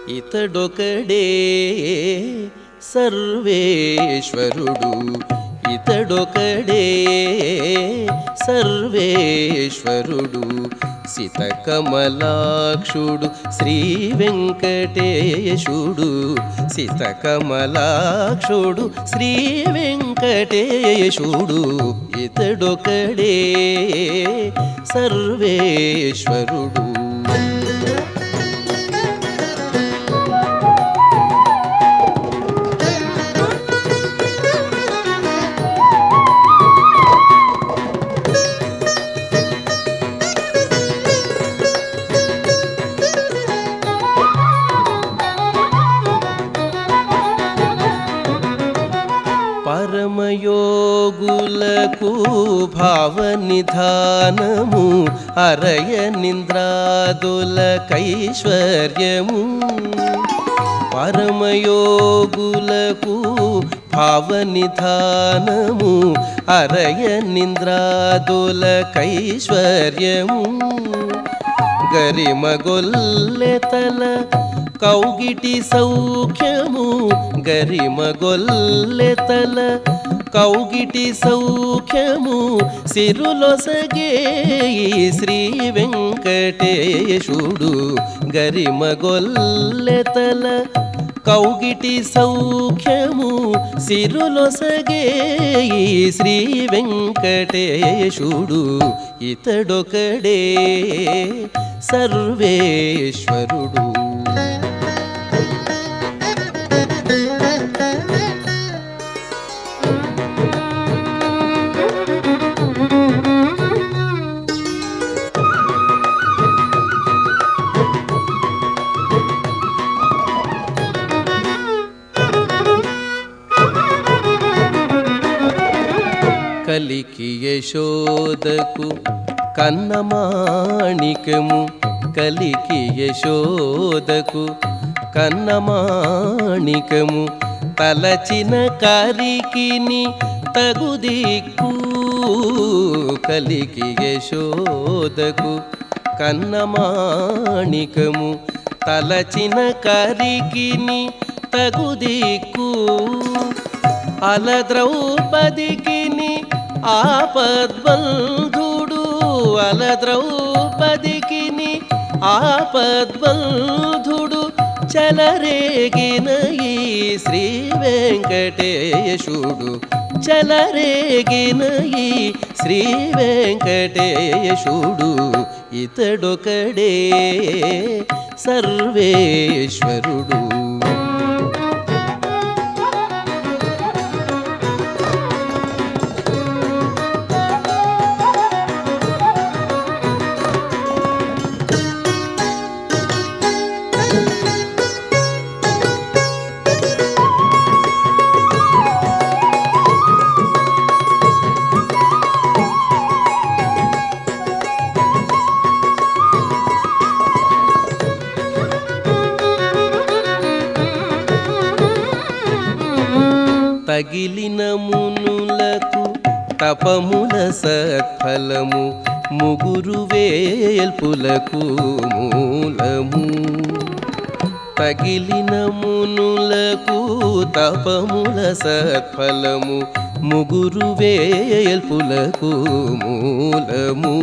ఇతడొకడే సర్వేశ్వరుడు ఇతడొకడే సర్వేశ్వరుడు సితకమలాక్షుడు శ్రీ వెంకటేశుడు సితకమలాక్షుడు శ్రీ వెంకటేశుడు ఇతడొకడే సర్వేశ్వరుడు పరమయోగులకు భావ నిధానము అరయ నింద్రాదుల కైశ్వర్యము పరమయోగులకు భావ నిధానము అరయ నింద్రాదుల కైశ్వర్యము గరిమగొల్లెతల కౌగిటి సౌఖ్యము గరిమగొల్లెతల కౌగిటి సౌఖ్యము సిరులొసగే ఈ శ్రీ వెంకటేశుడు గరిమగొల్లెతల కౌగిటి సౌఖ్యము సిరులొసగే ఈ శ్రీ వెంకటేశుడు ఇతడొకడే సర్వేశ్వరుడు కలికి యశోదకు కన్నమాణికము కలికి యశోదకు కన్నమాణికము తలచిన కారికిని తగుదిక్కు కలికి యశోదకు కన్నమాణికము తలచిన కారికిని తగుదిక్కు అల ద్రౌపదికిని ఆపద్బంధుడు అల ద్రౌపదికిని ఆపద్బంధుడు చలరేగిన ఈ శ్రీ వెంకటేశుడు చలరేగిన ఈ శ్రీ వెంకటేశుడు ఇతడొకడే సర్వేశ్వరుడు తగిలిన మునులకు తపముల సత్ఫలము ముగురు వేల్పులకు మూలము తగిలిన మునులకు తపముల సత్ఫలము ముగురు వేల్పులకు మూలము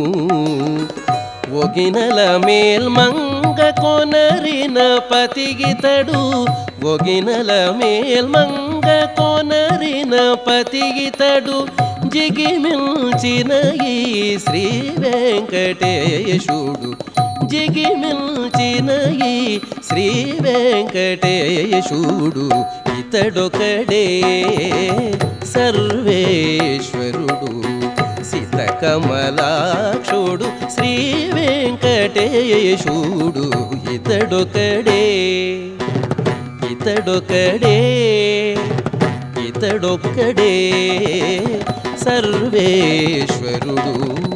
ఒగినల మేల్మంగ కొనరిన పతిగితడు ఒగినల మేల్మంగ కొనరిన పతిగితడు జిగిమిల్చిన ఈ శ్రీ వెంకటేశుడు జిగిమిల్చిన ఈ శ్రీ వెంకటేశుడు ఇతడొకడే సర్వేశ్వరుడు సితకమలాక్షుడు శ్రీ వెంకటేశుడు ఇతడొకడే ఇతడొకడే ఇతడొక్కడే సర్వేశ్వరుడు